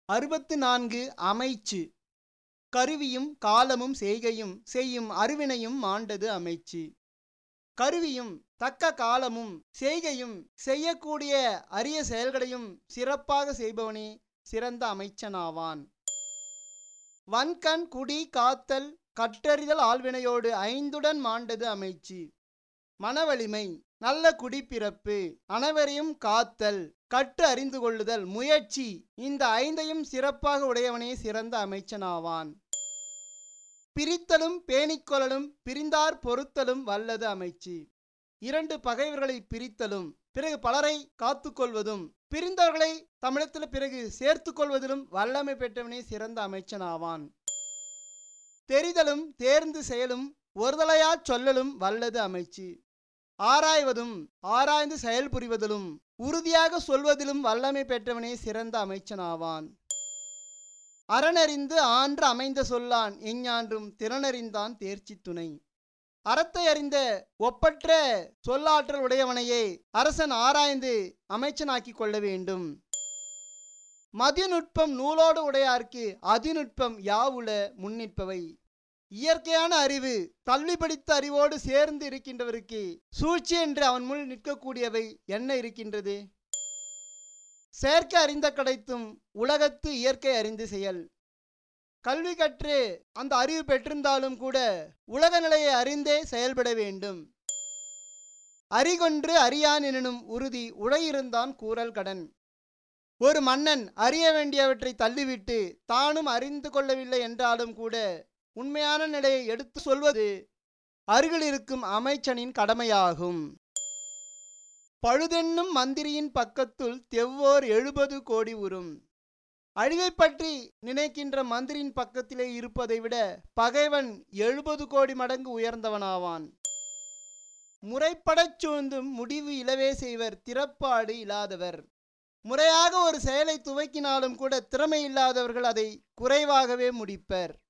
அறுபத்து நான்கு அமைச்சு கருவியும் காலமும் செய்கையும் செய்யும் அறிவினையும் மாண்டது அமைச்சு கருவியும் தக்க காலமும் செய்கையும் செய்யக்கூடிய அரிய செயல்களையும் சிறப்பாக செய்பவனே சிறந்த அமைச்சனாவான் வன்கண் குடி காத்தல் கற்றறிதல் ஆள்வினையோடு ஐந்துடன் மாண்டது அமைச்சு மனவலிமை நல்ல குடிப்பிறப்பு அனைவரையும் காத்தல் கட்டு அறிந்து கொள்ளுதல் முயற்சி இந்த ஐந்தையும் சிறப்பாக உடையவனே சிறந்த அமைச்சனாவான் பிரித்தலும் பேணிக்கொள்ளலும் பிரிந்தார் பொறுத்தலும் வல்லது அமைச்சு இரண்டு பகைவர்களை பிரித்தலும் பிறகு பலரை காத்துக்கொள்வதும் பிரிந்தவர்களை தமிழத்தில் பிறகு சேர்த்து கொள்வதிலும் வல்லமை பெற்றவனே சிறந்த அமைச்சனாவான் தெரிதலும் தேர்ந்து செயலும் ஒருதலையாச் சொல்லலும் வல்லது அமைச்சு ஆராய்வதும் ஆராய்ந்து செயல்புரிவதிலும் உறுதியாக சொல்வதிலும் வல்லமை பெற்றவனே சிறந்த அமைச்சனாவான் அறனறிந்து ஆன்று அமைந்த சொல்லான் எஞ்ஞான்றும் திறனறிந்தான் தேர்ச்சி துணை அறத்தை அறிந்த ஒப்பற்ற சொல்லாற்றல் உடையவனையே அரசன் ஆராய்ந்து அமைச்சனாக்கிக் கொள்ள வேண்டும் மதிநுட்பம் நூலோடு உடையார்க்கு அதிநுட்பம் யாவுல முன்னிற்பவை இயற்கையான அறிவு கல்வி படித்த அறிவோடு சேர்ந்து இருக்கின்றவருக்கு சூழ்ச்சி என்று அவன் முன் நிற்கக்கூடியவை என்ன இருக்கின்றது செயற்கை அறிந்த கிடைத்தும் உலகத்து இயற்கை அறிந்து செயல் கல்வி கற்று அந்த அறிவு பெற்றிருந்தாலும் கூட உலக நிலையை அறிந்தே செயல்பட வேண்டும் அறிகொன்று அறியான் எனும் உறுதி உடையிருந்தான் கூறல் கடன் ஒரு மன்னன் அறிய வேண்டியவற்றை தள்ளிவிட்டு தானும் அறிந்து கொள்ளவில்லை என்றாலும் கூட உண்மையான நிலையை எடுத்து சொல்வது அருகில் இருக்கும் அமைச்சனின் கடமையாகும் பழுதென்னும் மந்திரியின் பக்கத்துள் தெவ்வோர் எழுபது கோடி உறும் அழிவை பற்றி நினைக்கின்ற மந்திரியின் பக்கத்திலே இருப்பதை விட பகைவன் எழுபது கோடி மடங்கு உயர்ந்தவனாவான் முறைப்படச் சூழ்ந்தும் முடிவு இலவே செய்வர் திறப்பாடு இல்லாதவர் முறையாக ஒரு செயலை துவக்கினாலும் கூட திறமை இல்லாதவர்கள் அதை குறைவாகவே முடிப்பர்